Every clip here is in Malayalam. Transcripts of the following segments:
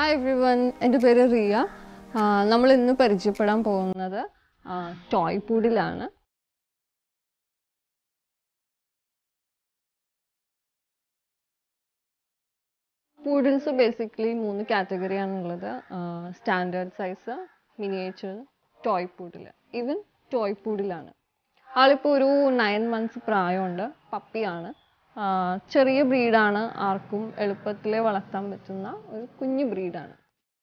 ഹായ് എവ്രി വൺ എൻ്റെ പേര് റിയ നമ്മൾ ഇന്ന് പരിചയപ്പെടാൻ പോകുന്നത് ടോയ് പൂഡിലാണ് പൂഡിൽസ് ബേസിക്കലി മൂന്ന് കാറ്റഗറിയാണുള്ളത് standard size miniature toy poodle even toy പൂഡിലാണ് ആളിപ്പോൾ ഒരു നയൻ മന്ത്സ് പ്രായമുണ്ട് പപ്പിയാണ് ആ, ചെറിയ ബ്രീഡാണ് ആർക്കും എളുപ്പത്തിൽ വളർത്താൻ പറ്റുന്ന ഒരു കുഞ്ഞു ബ്രീഡാണ്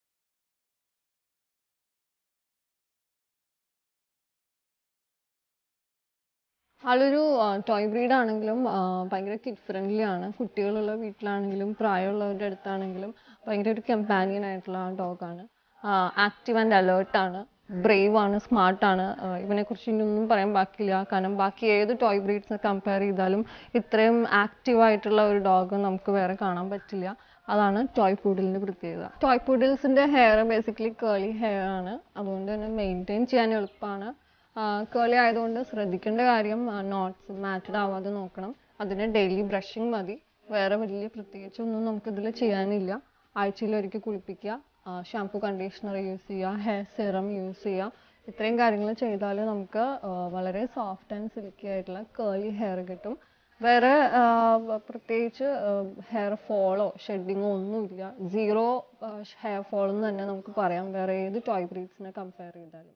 ആളൊരു ടോയ് ബ്രീഡ് ആണെങ്കിലും ആ, ഭയങ്കര കിഡ് ഫ്രണ്ട്ലി ആണ് കുട്ടികളുള്ള വീട്ടിലാണെങ്കിലും പ്രായമുള്ളവരുടെ അടുത്താണെങ്കിലും ഭയങ്കര ഒരു കമ്പാനിയൻ ആയിട്ടുള്ള ഡോഗാണ് ആക്റ്റീവ് ആൻഡ് അലേർട്ട് ആണ് ബ്രേവ് ആണ് സ്മാർട്ട് ആണ് ഇവനെ കുറിച്ച് ഇനിയൊന്നും പറയാൻ ബാക്കിയില്ല കാരണം ബാക്കി ഏത് ടോയ് ബ്രീഡ്സിനെ കമ്പയർ ചെയ്താലും ഇത്രയും ആക്റ്റീവ് ആയിട്ടുള്ള ഒരു ഡോഗ് നമുക്ക് വേറെ കാണാൻ പറ്റില്ല അതാണ് ടോയ് പൂഡിലിന്റെ പ്രത്യേകത ടോയ് പൂഡിൽസിന്റെ ഹെയർ ബേസിക്കലി കേളി ഹെയർ ആണ് അതുകൊണ്ട് തന്നെ മെയിൻറ്റെയിൻ ചെയ്യാൻ എളുപ്പമാണ് കേളി ആയതുകൊണ്ട് ശ്രദ്ധിക്കേണ്ട കാര്യം നോട്ട്സ് മാറ്റഡ് ആവാതെ നോക്കണം അതിന് ഡെയിലി ബ്രഷിങ് മതി വേറെ വലിയ പ്രത്യേകിച്ച് ഒന്നും നമുക്കിതിൽ ചെയ്യാനില്ല ആഴ്ചയിൽ ഒരിക്കൽ കുളിപ്പിക്കുക ഷാംപൂ കണ്ടീഷണർ യൂസ് ചെയ്യുക ഹെയർ സെറം യൂസ് ചെയ്യുക ഇത്രയും കാര്യങ്ങൾ ചെയ്താൽ നമുക്ക് ആ, വളരെ സോഫ്റ്റ് ആൻഡ് സിൽക്കി ആയിട്ടുള്ള കേളി ഹെയർ കിട്ടും വേറെ ആ, പ്രത്യേകിച്ച് ഹെയർ ഫോളോ ഷെഡിങ്ങോ ഒന്നുമില്ല സീറോ ഹെയർ ഫോൾ എന്ന് തന്നെ നമുക്ക് പറയാം വേറെ ഏത് ടോയ് ബ്രീഡ്സിനെ കമ്പയർ ചെയ്താലും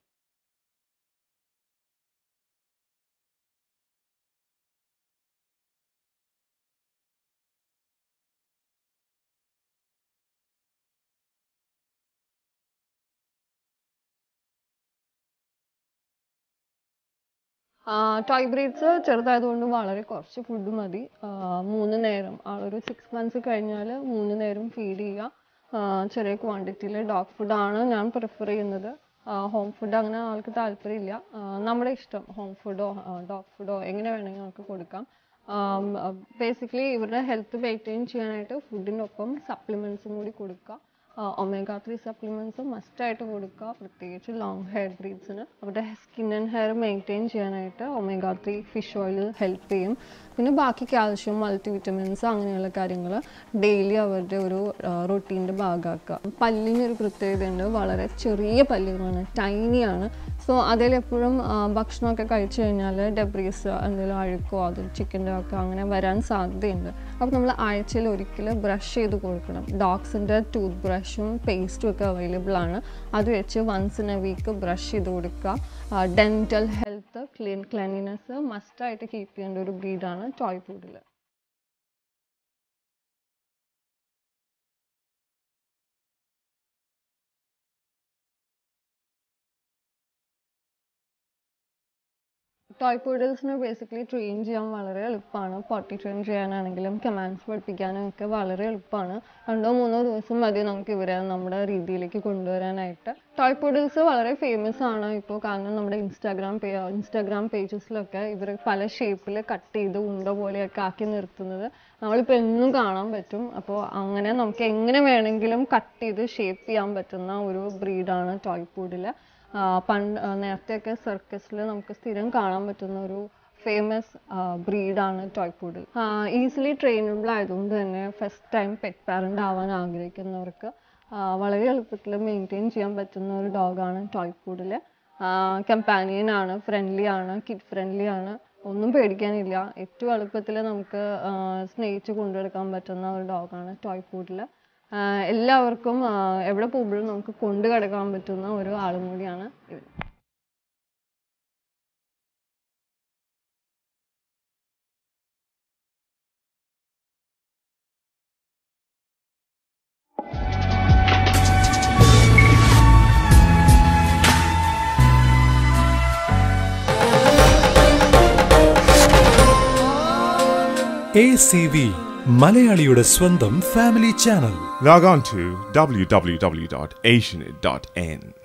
ടോയ് ബ്രീഡ്സ് ചെറുതായതുകൊണ്ട് വളരെ കുറച്ച് ഫുഡ് മതി ആ, മൂന്ന് നേരം ആളൊരു സിക്സ് മന്ത്സ് കഴിഞ്ഞാൽ മൂന്ന് നേരം ഫീഡ് ചെയ്യുക ആ, ചെറിയ ക്വാണ്ടിറ്റിയിൽ ഡോഗ് ഫുഡാണ് ഞാൻ പ്രിഫർ ചെയ്യുന്നത് ഹോം ഫുഡ് അങ്ങനെ ആൾക്ക് താല്പര്യമില്ല ആ, നമ്മുടെ ഇഷ്ടം ഹോം ഫുഡോ ഡോഗ് ഫുഡോ എങ്ങനെ വേണമെങ്കിൽ നമുക്ക് കൊടുക്കാം ബേസിക്കലി ഇവരുടെ ഹെൽത്ത് മെയിൻറ്റെയിൻ ചെയ്യാനായിട്ട് ഫുഡിൻ്റെ ഒപ്പം സപ്ലിമെൻസും കൂടി കൊടുക്കുക ഒമേഗ ത്രീ സപ്ലിമെൻറ്റ്സ് മസ്റ്റായിട്ട് കൊടുക്കുക പ്രത്യേകിച്ച് ലോങ് ഹെയർ ബ്രീഡ്സിന് അവരുടെ സ്കിൻ ആൻഡ് ഹെയർ മെയിൻറ്റെയിൻ ചെയ്യാനായിട്ട് omega three fish oil help ചെയ്യും പിന്നെ ബാക്കി കാൽഷ്യം മൾട്ടി വിറ്റമിൻസ് അങ്ങനെയുള്ള കാര്യങ്ങൾ ഡെയിലി അവരുടെ ഒരു റൊട്ടീൻ്റെ ഭാഗമാക്കുക പല്ലിനൊരു പ്രത്യേകതയുണ്ട് വളരെ ചെറിയ പല്ലുകളാണ് ടൈനിയാണ് സോ അതിൽ എപ്പോഴും ഭക്ഷണമൊക്കെ കഴിച്ചു കഴിഞ്ഞാൽ ഡെബ്രീസ് എന്തെങ്കിലും അഴുക്കോ അത് ചിക്കൻ്റെ ഒക്കെ അങ്ങനെ വരാൻ സാധ്യതയുണ്ട് അപ്പോൾ നമ്മൾ ആഴ്ചയിൽ ഒരിക്കൽ ബ്രഷ് ചെയ്ത് കൊടുക്കണം ഡോഗ്സിൻ്റെ ടൂത്ത് ബ്രഷും പേസ്റ്റും ഒക്കെ അവൈലബിൾ ആണ് അത് വെച്ച് once in a week brush ചെയ്ത് കൊടുക്കുക ഡെൻറ്റൽ ഹെൽത്ത് ക്ലീൻ ക്ലീനിനെസ് മസ്റ്റായിട്ട് കീപ്പ് ചെയ്യേണ്ട ഒരു ബ്രീഡാണ് ടോയ് ഫുഡിൽ ടോയ് പൂഡിൽസിന് ബേസിക്കലി ട്രെയിൻ ചെയ്യാൻ വളരെ എളുപ്പമാണ് പൊട്ടി ട്രെയിൻ ചെയ്യാനാണെങ്കിലും കമാൻഡ്സ് പഠിപ്പിക്കാനും ഒക്കെ വളരെ എളുപ്പമാണ് രണ്ടോ മൂന്നോ ദിവസം മതി നമുക്ക് ഇവരെ നമ്മുടെ രീതിയിലേക്ക് കൊണ്ടുവരാനായിട്ട് ടോയ് പൂഡിൽസ് വളരെ ഫേമസ് ആണ് ഇപ്പോൾ കാരണം നമ്മുടെ ഇൻസ്റ്റാഗ്രാം പേ ഇൻസ്റ്റാഗ്രാം പേജസിലൊക്കെ ഇവർ പല ഷേപ്പിൽ കട്ട് ചെയ്ത് ഉണ്ട പോലെയൊക്കെ ആക്കി നിർത്തുന്നത് നമ്മളിപ്പോൾ എന്നും കാണാൻ പറ്റും അപ്പോൾ അങ്ങനെ നമുക്ക് എങ്ങനെ വേണമെങ്കിലും കട്ട് ചെയ്ത് ഷേപ്പ് ചെയ്യാൻ പറ്റുന്ന ഒരു ബ്രീഡാണ് ടോയ് പൂഡിൽ പണ്ട് നേരത്തെയൊക്കെ സർക്കസിൽ നമുക്ക് സ്ഥിരം കാണാൻ പറ്റുന്ന ഒരു ഫേമസ് ബ്രീഡാണ് ടോയ് പൂഡിൽ ഈസിലി ട്രെയിനബിൾ ആയതുകൊണ്ട് തന്നെ ഫസ്റ്റ് ടൈം പെറ്റ് പാരൻ്റ് ആവാൻ ആഗ്രഹിക്കുന്നവർക്ക് ആ, വളരെ എളുപ്പത്തിൽ മെയിൻറ്റെയിൻ ചെയ്യാൻ പറ്റുന്ന ഒരു ഡോഗാണ് ടോയ് പൂഡിൽ കമ്പാനിയൻ ആണ് ഫ്രണ്ട്ലി ആണ് കിഡ് ഫ്രണ്ട്ലി ആണ് ഒന്നും പേടിക്കാനില്ല ഏറ്റവും എളുപ്പത്തിൽ നമുക്ക് ആ, സ്നേഹിച്ച് കൊണ്ടുനടക്കാൻ പറ്റുന്ന ഒരു ഡോഗാണ് ടോയ് പൂഡിൽ എല്ലാവർക്കും ആ, എവിടെ പോകുമ്പോഴും നമുക്ക് കൊണ്ടു കിടക്കാൻ പറ്റുന്ന ഒരു ആളും കൂടിയാണ് ഇവൻ എ സി വി മലയാളിയുടെ സ്വന്തം family channel Log on to www.asianit.n.